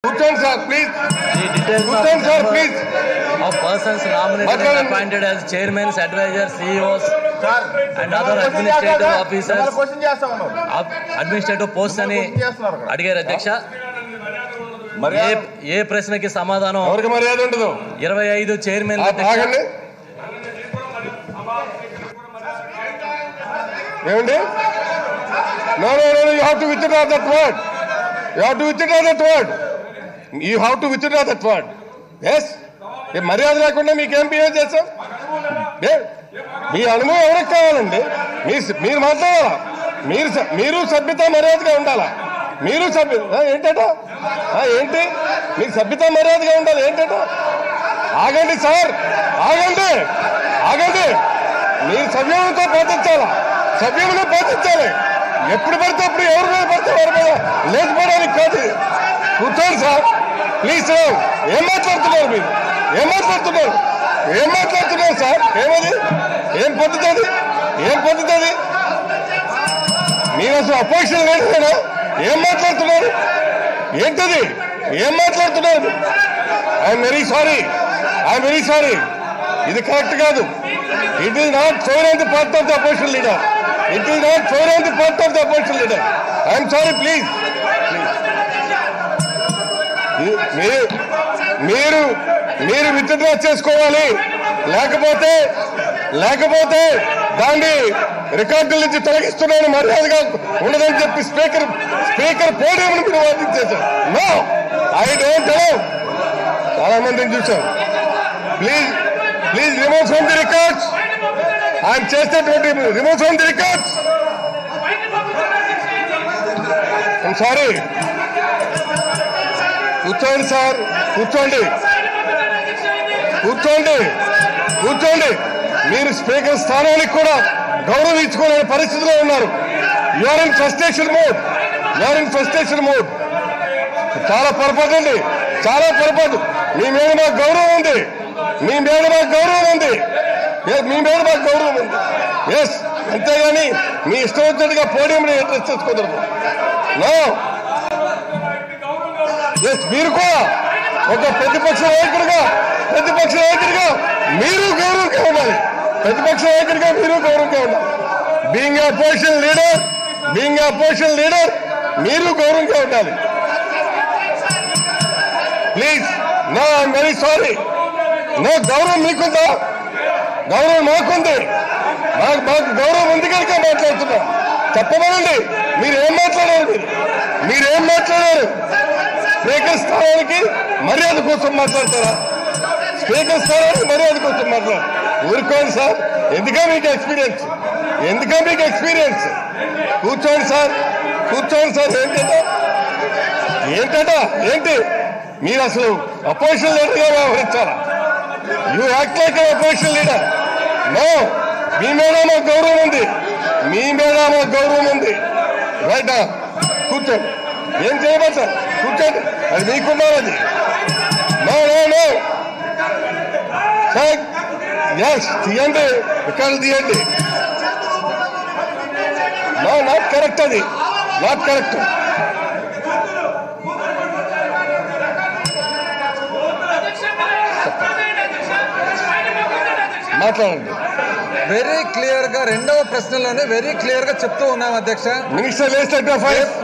కూర్చోండి sir please The details of కూర్చోండి sir number please of persons nominated and మాట్లాడండి. appointed as chairmen, advisors, CEOs, sir and other administrative officers, question చేస్తా ఉన్నారు of administrative posts అని అడిగారు అధ్యక్ష ఏ ఏ ప్రశ్నకి సమాధానం ఎవరికి మర్యాద ఉండదు ఇరవై ఐదు చైర్మన్ ఆ- ఆగండి ఏమండి no no no you have to withdraw that word you have to withdraw that word you have to withdraw that word yes మర్యాద లేకుండా మీకేం బిహేవ్ చేస్తాం ఏ? మీ అనుభవం ఎవరికి కావాలండి మీ మీరు మాట్లాడాలా మీరు స- మీరు సభ్యత మర్యాదగా ఉండాలా మీరు సభ్య ఆ, ఏంటట ఆ, ఏంటి మీకు సభ్యత మర్యాదగా ఉండాలి ఏంటట ఆగండి సార్ ఆగండి ఆగండి మీరు సవ్యంతో పాటించాలా సవ్యంలో పాటించాలి ఎప్పుడు పడితే అప్పుడు ఎవరి మీద పడితే వారి మీద లేచిపోవడానికి కాదు కూర్చోండి సార్ ప్లీజ్ సార్ ఏం మాట్లాడుతున్నారు మీరు ఏం మాట్లాడుతున్నారు ఏం మాట్లాడుతున్నారు సార్ ఏమది ఏం పొందుతుంది ఏం పొందుతుంది మీరు అసలు అపోజిషన్ లేదేనా ఏం మాట్లాడుతున్నారు ఏంటది ఏం మాట్లాడుతున్నారు I'm very sorry I'm very sorry ఇది కరెక్ట్ కాదు it is not fair on the part of the opposition leader it is not fair on the part of the opposition leader I'm sorry please మీరు మీరు మీరు withdraw చేసుకోవాలి లేకపోతే లేకపోతే దాన్ని రికార్డుల నుంచి తొలగిస్తున్నాను మర్యాదగా ఉండదని చెప్పి స్పీకర్ స్పీకర్ పోడియం కూడా వాదించేశారు నో ఐ డోంట్ నో చాలా మందిని చూశాం please please remove from the records ఆయన చేసేటువంటి remove from the records sorry కూర్చోండి సార్ కూర్చోండి కూర్చోండి కూర్చోండి మీరు స్పీకర్ స్థానానికి కూడా గౌరవం ఇచ్చుకోలేని పరిస్థితిలో ఉన్నారు you're in frustration mode you're in frustration mode చాలా పొరపాటు అండి చాలా పొరపాటు మీ మీద మాకు గౌరవం ఉంది మీ మీద మాకు గౌరవం ఉంది Yes, మీ మీద మాకు గౌరవం ఉంది ఎస్ అంతేగాని మీ ఇష్టం వచ్చినట్టుగా పోడియం ఇంట్రెస్ట్ తెచ్చుకోదరు నో ఎస్ మీరు కూడా ఒక ప్రతిపక్ష నాయకుడిగా ప్రతిపక్ష నాయకుడిగా మీరు గౌరవంగా ఉండాలి ప్రతిపక్ష నాయకుడిగా మీరు గౌరవంగా ఉండాలి being opposition leader being opposition leader మీరు గౌరవంగా ఉండాలి please no I'm very sorry no గౌరవం మీకుందా గౌరవం మాకుంది మాకు మాకు గౌరవం ఉంది కనుక మాట్లాడుతున్నాం చెప్పమనండి మీరు ఏం మాట్లాడారు మీరు మీరేం మాట్లాడారు స్పీకర్ స్థానానికి మర్యాద కోసం మాట్లాడతారా స్పీకర్ స్థానానికి మర్యాద కోసం మాట్లాడు ఊరుకోండి సార్ ఎందుకా మీకు ఎక్స్పీరియన్స్ ఎందుకా మీకు ఎక్స్పీరియన్స్ కూర్చోండి సార్ కూర్చోండి సార్ ఏంటంట ఏంటట ఏంటి మీరు అసలు అపోజిషన్ లీడర్గా వ్యవహరించాలా you act like opposition leader no మీ మీద మాకు గౌరవం ఉంది మీ మీద మాకు గౌరవం ఉంది రైట్ కూర్చోండి ఏం చేయమంటారు కూర్చోండి అది మీకున్నారు అది no no no sir yes తీయండి ఇక్కడ తీయండి నో నాట్ కరెక్ట్ అది నాట్ కరెక్ట్ మాట్లాడండి వెరీ క్లియర్ గా రెండవ ప్రశ్నలోనే వెరీ క్లియర్ గా చెప్తూ ఉన్నాం అధ్యక్ష మినిస్టర్ లేస్ట్ ఫైవ్